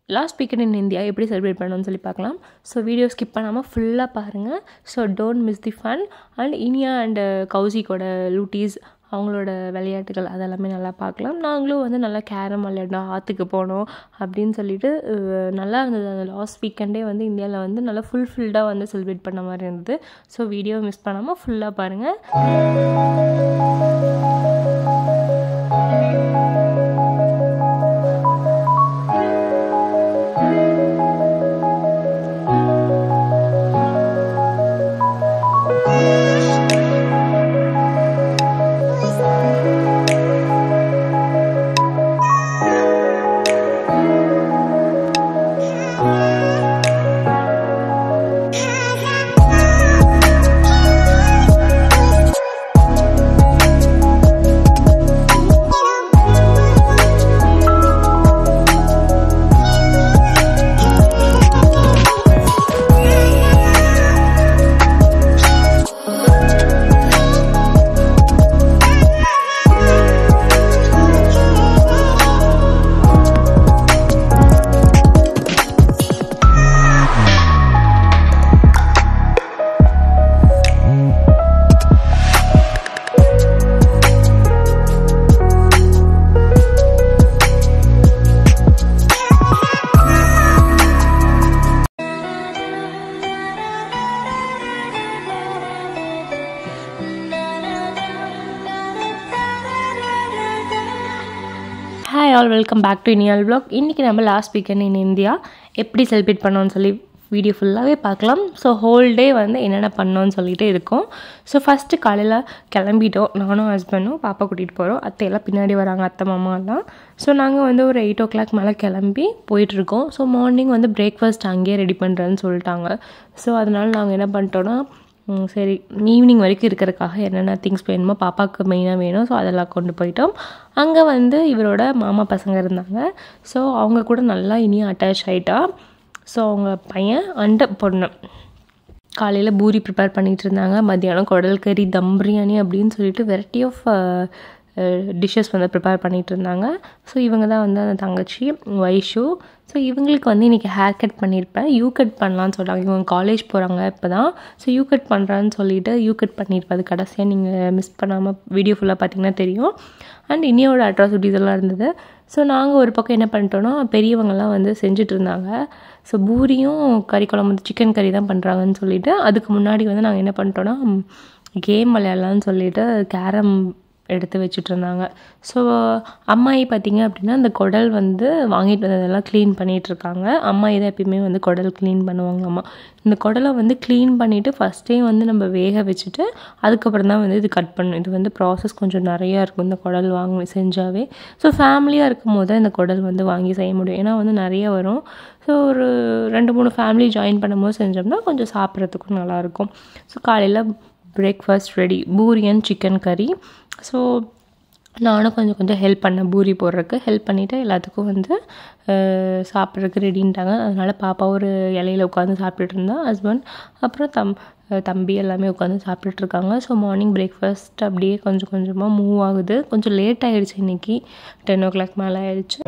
last weekend in India எப்படி celebrate பண்ணணும்னு சொல்லி பார்க்கலாம் ஸோ வீடியோ ஸ்கிப் பண்ணாமல் ஃபுல்லாக பாருங்கள் so don't miss the fun and Iniya and கௌசிக்கோட லூட்டீஸ் அவங்களோட விளையாட்டுகள் அதெல்லாமே நல்லா பார்க்கலாம் நாங்களும் வந்து நல்லா கேரம் விளையாடணும் ஆற்றுக்கு போனோம் அப்படின்னு சொல்லிட்டு அஹ், நல்லா இருந்தது அந்த லாஸ்ட் வீக்கெண்டே வந்து இந்தியாவில் வந்து நல்லா ஃபுல்ஃபில்டாக வந்து செலிப்ரேட் பண்ண மாதிரி இருந்தது ஸோ வீடியோ மிஸ் பண்ணாமல் ஃபுல்லாக பாருங்கள் hi all welcome back to இனியால் vlog இன்றைக்கி நம்ம லாஸ்ட் வீக்கெண்ட் இன் இந்தியா எப்படி செலிப்ரேட் பண்ணோம்னு சொல்லி வீடியோ ஃபுல்லாகவே பார்க்கலாம் ஸோ ஹோல் டே வந்து என்னென்ன பண்ணோன்னு சொல்லிட்டு இருக்கோம் ஸோ ஃபஸ்ட்டு காலையில் கிளம்பிட்டோம் நானும் ஹஸ்பண்டும் பாப்பா கூட்டிகிட்டு போகிறோம் அத்தையெல்லாம் பின்னாடி வராங்க அத்தை மாமா எல்லாம் ஸோ நாங்கள் வந்து ஒரு எயிட் ஓ கிளாக் மேலே கிளம்பி போயிட்டுருக்கோம் ஸோ மார்னிங் வந்து பிரேக்ஃபாஸ்ட் அங்கேயே ரெடி பண்ணுறேன்னு சொல்லிட்டாங்க ஸோ அதனால நாங்கள் என்ன பண்ணிட்டோன்னா ம், சரி ஈவினிங் வரைக்கும் இருக்கிறதுக்காக என்னென்ன திங்ஸ் வேணுமோ பாப்பாவுக்கு மெயினாக வேணும் ஸோ அதெல்லாம் கொண்டு போயிட்டோம் அங்கே வந்து இவரோட மாமா பசங்க இருந்தாங்க ஸோ அவங்க கூட நல்லா இனியும் அட்டாச் ஆகிட்டா ஸோ அவங்க பையன் அண்ட பொண்ணு காலையில் பூரி ப்ரிப்பேர் பண்ணிகிட்டு இருந்தாங்க மத்தியானம் குடல் கறி தம் பிரியாணி அப்படின்னு சொல்லிட்டு வெரைட்டி ஆஃப் டிஷ்ஷஸ் வந்து ப்ரிப்பேர் பண்ணிகிட்டு இருந்தாங்க ஸோ இவங்க தான் வந்து அந்த தங்கச்சி வைஷு ஸோ இவங்களுக்கு வந்து இன்றைக்கி ஹேர் கட் பண்ணியிருப்பேன் யூ கட் பண்ணலான்னு சொல்கிறாங்க இவங்க காலேஜ் போகிறாங்க இப்போ தான் ஸோ யூ கட் பண்ணுறான்னு சொல்லிட்டு யூ கட் பண்ணியிருப்பேன் அது கடைசியாக நீங்கள் மிஸ் பண்ணாமல் வீடியோ ஃபுல்லாக பார்த்தீங்கன்னா தெரியும் அண்ட் இனியோட அட்ராசிட்டிஸ் எல்லாம் இருந்தது ஸோ நாங்கள் ஒரு பக்கம் என்ன பண்ணிட்டோன்னா பெரியவங்கெல்லாம் வந்து செஞ்சுட்டு இருந்தாங்க ஸோ பூரியும் கறி குழம்பு வந்து சிக்கன் கறி தான் பண்ணுறாங்கன்னு சொல்லிட்டு அதுக்கு முன்னாடி வந்து நாங்கள் என்ன பண்ணிட்டோன்னா கேம் விளையாடலான்னு சொல்லிட்டு கேரம் எடுத்து வச்சுட்டு இருந்தாங்க ஸோ அம்மாயி பார்த்தீங்க அப்படின்னா அந்த குடல் வந்து வாங்கிட்டு வந்ததெல்லாம் க்ளீன் பண்ணிகிட்டு இருக்காங்க அம்மாயி தான் எப்பயுமே வந்து குடல் க்ளீன் பண்ணுவாங்க அம்மா இந்த குடலை வந்து க்ளீன் பண்ணிவிட்டு ஃபஸ்ட்டே வந்து நம்ம வேக வச்சுட்டு அதுக்கப்புறம் தான் வந்து இது கட் பண்ணணும் இது வந்து ப்ராசஸ் கொஞ்சம் நிறையா இருக்கும் இந்த குடல் வாங்கி செஞ்சாவே ஸோ ஃபேமிலியாக இருக்கும் போது தான் இந்த குடல் வந்து வாங்கி செய்ய முடியும் ஏன்னா வந்து நிறைய வரும் ஸோ ஒரு ரெண்டு மூணு ஃபேமிலி ஜாயின் பண்ணும்போது செஞ்சோம்னா கொஞ்சம் சாப்பிட்றதுக்கும் நல்லாயிருக்கும் ஸோ காலையில் breakfast ready puri and chicken curry so நானும் கொஞ்சம் கொஞ்சம் ஹெல்ப் பண்ணேன் பூரி போடுறதுக்கு ஹெல்ப் பண்ணிவிட்டு எல்லாத்துக்கும் வந்து அஹ், சாப்பிட்றதுக்கு ரெடின்ட்டாங்க அதனால் பாப்பா ஒரு இலையில உட்காந்து சாப்பிட்டுட்டு இருந்தா ஹஸ்பண்ட் அப்புறம் தம் அஹ், தம்பி எல்லாமே உட்காந்து சாப்பிட்டுட்டு இருக்காங்க ஸோ மார்னிங் பிரேக்ஃபாஸ்ட் அப்படியே கொஞ்சம் கொஞ்சமாக மூவ் ஆகுது கொஞ்சம் லேட் ஆகிடுச்சு இன்றைக்கி டென் ஓ கிளாக் மேலே ஆயிடுச்சு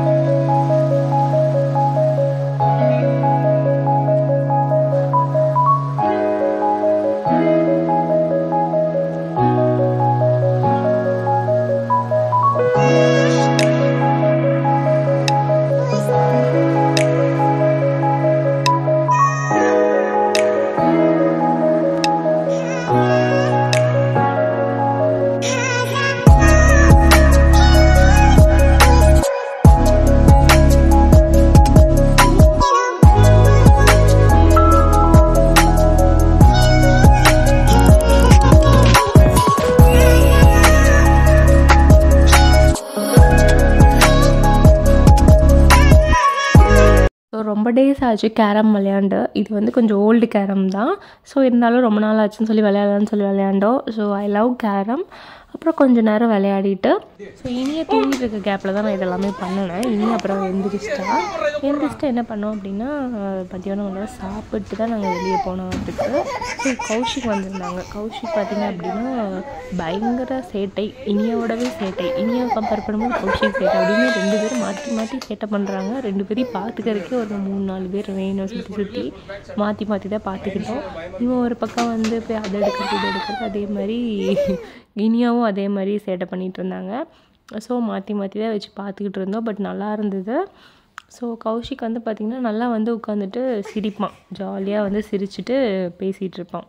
ஸோ ரொம்ப டேஸ் ஆச்சு கேரம் விளையாண்டு இது வந்து கொஞ்சம் ஓல்டு கேரம் தான் ஸோ இருந்தாலும் ரொம்ப நாள் ஆச்சுன்னு சொல்லி விளையாடலான்னு சொல்லி விளையாண்டோம் ஸோ ஐ லவ் கேரம் அப்புறம் கொஞ்ச நேரம் விளையாடிட்டு ஸோ இனிய தூங்கிட்டு இருக்க கேப்பில் தான் நான் இதெல்லாமே பண்ணினேன் இனி அப்புறம் எந்திரிச்சிட்டா எந்திரிச்சிட்டு என்ன பண்ணோம் அப்படின்னா மத்தியானம் ஒன்றா சாப்பிட்டு தான் நாங்கள் வெளியே போனோம் அதுக்கு ஸோ கௌஷிக் வந்திருந்தாங்க கௌஷிக் பார்த்தீங்க அப்படின்னா பயங்கர சேட்டை இனியாவோடவே சேட்டை இனியாவை கம்பேர் பண்ணும்போது கௌஷிக் சேட்டை அப்படின்னு ரெண்டு பேரும் மாற்றி மாற்றி சேட்டை பண்ணுறாங்க ரெண்டு பேரையும் பார்த்துக்கிறதுக்கே ஒரு மூணு நாலு பேர் வேணும் சுற்றி சுற்றி மாற்றி மாற்றி தான் பார்த்துக்கிட்டோம் இவன் ஒரு பக்கம் வந்து போய் அதை எடுக்கிறது இதை எடுக்கிறது அதே மாதிரி இனியாவும் அதே மாதிரி சேட்டை பண்ணிகிட்டு இருந்தாங்க ஸோ மாற்றி மாற்றி தான் வச்சு பார்த்துக்கிட்டு இருந்தோம் பட் நல்லா இருந்தது ஸோ கௌஷிக் வந்து பார்த்திங்கன்னா நல்லா வந்து உட்காந்துட்டு சிரிப்பான் ஜாலியாக வந்து சிரிச்சுட்டு பேசிகிட்டு இருப்பான்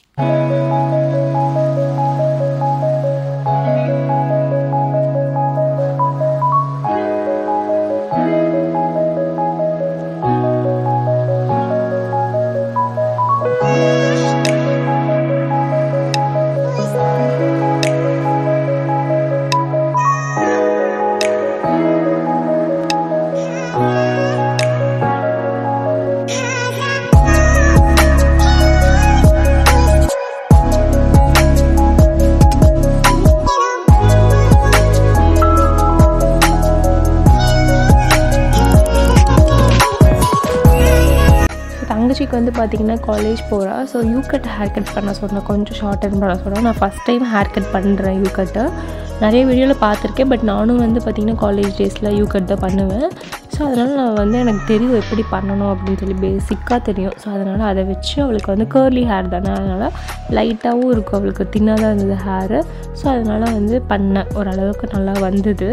தங்கச்சிக்கு வந்து பார்த்திங்கன்னா காலேஜ் போகிறா so U cut hair cut பண்ண சொன்னேன் கொஞ்சம் ஷார்டன் பண்ண சொன்னேன் நான் ஃபஸ்ட் டைம் ஹேர் கட் பண்ணுறேன் யூ கட்டை நிறைய வீடியோவில் பார்த்துருக்கேன் பட் நானும் வந்து பார்த்திங்கன்னா காலேஜ் டேஸில் யூ கட் தான் பண்ணுவேன் ஸோ அதனால் நான் வந்து எனக்கு தெரியும் எப்படி பண்ணணும் அப்படின்னு சொல்லி பேசிக்காக தெரியும் ஸோ அதனால் அதை வச்சு அவளுக்கு வந்து கேர்லி ஹேர் தானே அதனால் லைட்டாகவும் இருக்கும் அவளுக்கு தின்னாக தான் இருந்தது ஹேரு ஸோ அதனால் வந்து பண்ணேன் ஓரளவுக்கு நல்லா வந்தது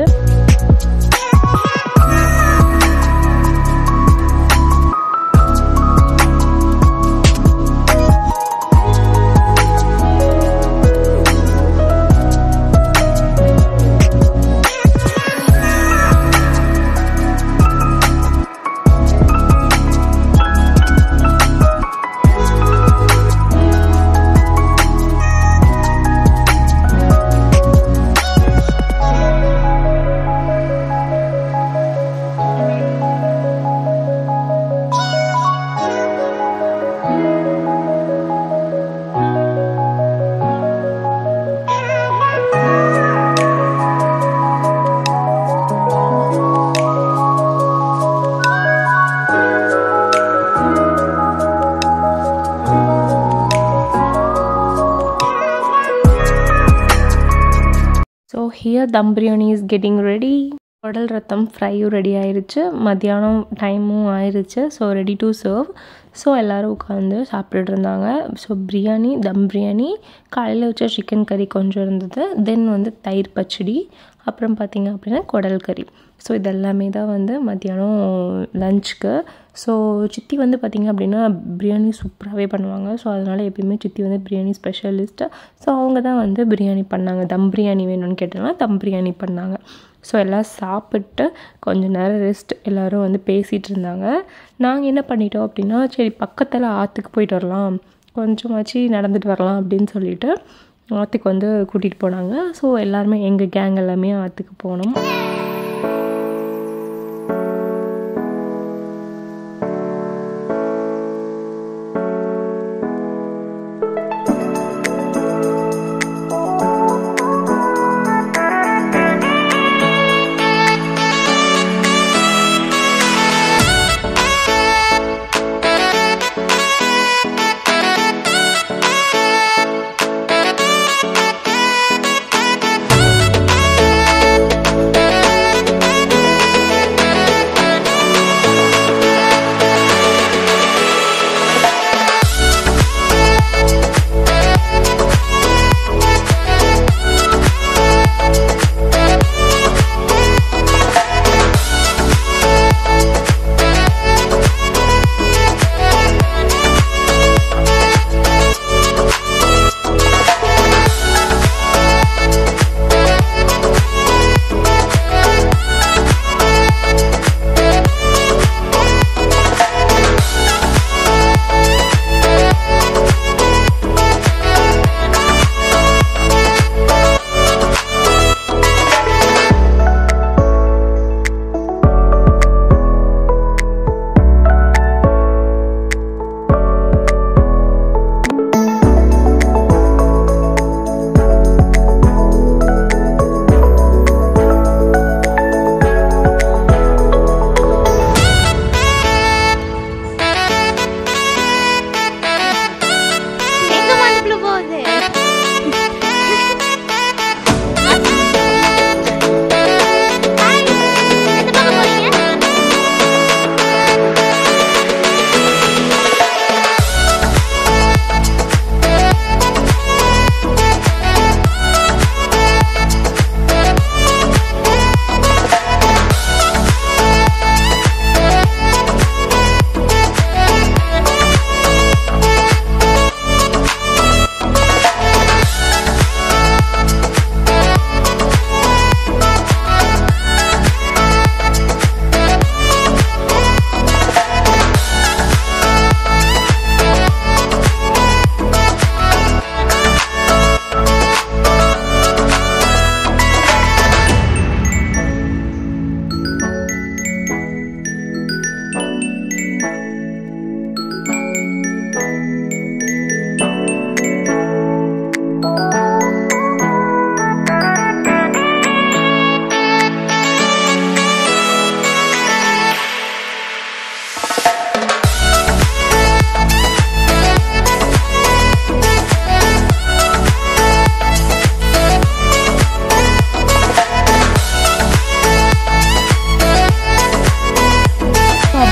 so here dum biryani is getting ready குடல் ரத்தம் ஃப்ரையும் ரெடி ஆயிருச்சு மத்தியானம் டைமும் ஆயிருச்சு so ready to serve so எல்லோரும் உட்காந்து சாப்பிட்டுட்டு இருந்தாங்க ஸோ பிரியாணி தம் பிரியாணி காலையில் வச்ச சிக்கன் கறி கொஞ்சம் இருந்தது தென் வந்து தயிர் பச்சடி அப்புறம் பார்த்திங்க அப்படின்னா குடல் கறி ஸோ இதெல்லாமே தான் வந்து மத்தியானம் லஞ்சுக்கு ஸோ சித்தி வந்து பார்த்திங்க அப்படின்னா பிரியாணி சூப்பராகவே பண்ணுவாங்க ஸோ அதனால் எப்பயுமே சித்தி வந்து பிரியாணி ஸ்பெஷலிஸ்ட்டு ஸோ அவங்க தான் வந்து பிரியாணி பண்ணாங்க தம் பிரியாணி வேணும்னு கேட்டோம்னா தம் பிரியாணி பண்ணாங்க ஸோ எல்லாம் சாப்பிட்டு கொஞ்ச நேரம் ரெஸ்ட் எல்லோரும் வந்து பேசிகிட்டு இருந்தாங்க நாங்கள் என்ன பண்ணிட்டோம் அப்படின்னா சரி பக்கத்தில் ஆற்றுக்கு போயிட்டு வரலாம் கொஞ்சமாச்சு நடந்துட்டு வரலாம் அப்படின்னு சொல்லிட்டு ஆற்றுக்கு வந்து கூட்டிகிட்டு போனாங்க ஸோ எல்லாருமே எங்கள் கேங் எல்லாமே ஆற்றுக்கு போனோம்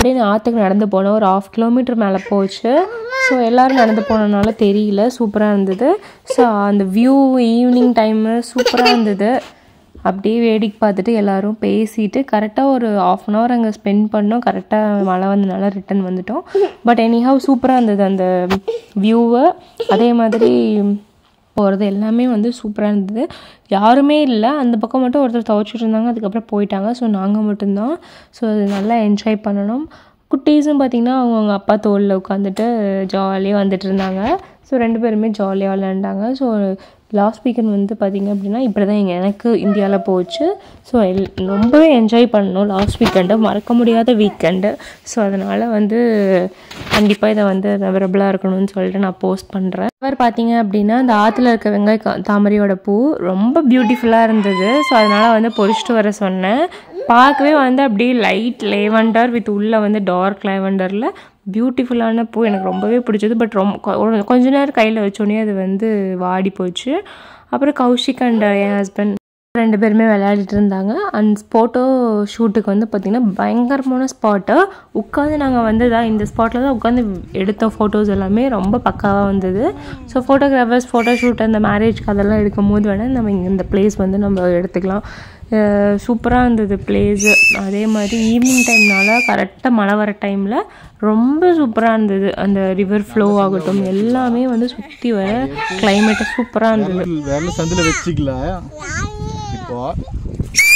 அப்படியே ஆற்றுக்கு நடந்து போனோம் ஒரு ஆஃப் கிலோமீட்டர் மேலே போச்சு ஸோ எல்லோரும் நடந்து போனனால தெரியல சூப்பராக இருந்தது ஸோ அந்த வியூ ஈவினிங் டைமு சூப்பராக இருந்தது அப்படியே வேடிக்கை பார்த்துட்டு எல்லாரும் பேசிட்டு கரெக்டாக ஒரு ஆஃப் அன் ஹவர் அங்கே ஸ்பெண்ட் பண்ணோம் கரெக்டாக மழை வந்தனால ரிட்டன் வந்துட்டோம் பட் எனிஹவ் சூப்பராக இருந்தது அந்த வியூவை அதே மாதிரி போகிறது எல்லாமே வந்து சூப்பராக இருந்தது யாருமே இல்லை அந்த பக்கம் மட்டும் ஒருத்தர் துவைச்சிட்டு இருந்தாங்க அதுக்கப்புறம் போயிட்டாங்க ஸோ நாங்கள் மட்டும்தான் ஸோ அது நல்லா என்ஜாய் பண்ணணும் குட்டீஸும் பார்த்திங்கன்னா அவங்கவுங்க அப்பா தோளில் உட்காந்துட்டு ஜாலியாக வந்துட்டு இருந்தாங்க ஸோ ரெண்டு பேருமே ஜாலியாக விளையாண்டாங்க ஸோ லாஸ்ட் வீக்கெண்ட் வந்து பார்த்திங்க அப்படின்னா இப்படி தான் எங்கள் எனக்கு இந்தியாவில் போச்சு ஸோ எல் ரொம்பவே என்ஜாய் பண்ணோம் லாஸ்ட் வீக்கெண்டு மறக்க முடியாத வீக்கெண்டு ஸோ அதனால் வந்து கண்டிப்பாக இதை வந்து மெமரபுளாக இருக்கணும்னு சொல்லிட்டு நான் போஸ்ட் பண்ணுறேன் அவர் பார்த்தீங்க அப்படின்னா அந்த ஆற்றுல இருக்க வெங்காய கா- தாமரையோட பூ ரொம்ப பியூட்டிஃபுல்லாக இருந்தது ஸோ அதனால் வந்து பொறிச்சிட்டு வர சொன்னேன் பார்க்கவே வந்து அப்படியே லைட் லேவண்டர் வித் உள்ளே வந்து டார்க் லேவண்டரில் பியூட்டிஃபுல்லான பூ எனக்கு ரொம்பவே பிடிச்சது பட் ரொம்ப கொ- ஒரு கொஞ்ச நேரம் கையில் வச்சோடனே அது வந்து வாடி போச்சு அப்புறம் கௌஷிக் அண்ட் என் ஹஸ்பண்ட் ரெண்டு பேருமே விளையாடிட்டு இருந்தாங்க அந்த ஃபோட்டோ ஷூட்டுக்கு வந்து பார்த்திங்கன்னா பயங்கரமான ஸ்பாட்டு உட்காந்து நாங்கள் வந்து தான் இந்த ஸ்பாட்டில் தான் உட்காந்து எடுத்த ஃபோட்டோஸ் எல்லாமே ரொம்ப பக்காவாக வந்தது ஸோ ஃபோட்டோகிராஃபர்ஸ் ஃபோட்டோ ஷூட் அந்த மேரேஜ்க்கு அதெல்லாம் எடுக்கும் போது வேணால் நம்ம இங்கே இந்த பிளேஸ் வந்து நம்ம எடுத்துக்கலாம் சூப்பராக இருந்தது பிளேஸு அதே மாதிரி ஈவினிங் டைம்னால கரெக்டாக மழை வர டைமில் ரொம்ப சூப்பராக இருந்தது அந்த ரிவர் ஃப்ளோ ஆகட்டும் எல்லாமே வந்து சுற்றி வர கிளைமேட்டு சூப்பராக இருந்தது விரல் சந்தில் வச்சுக்கல இப்போ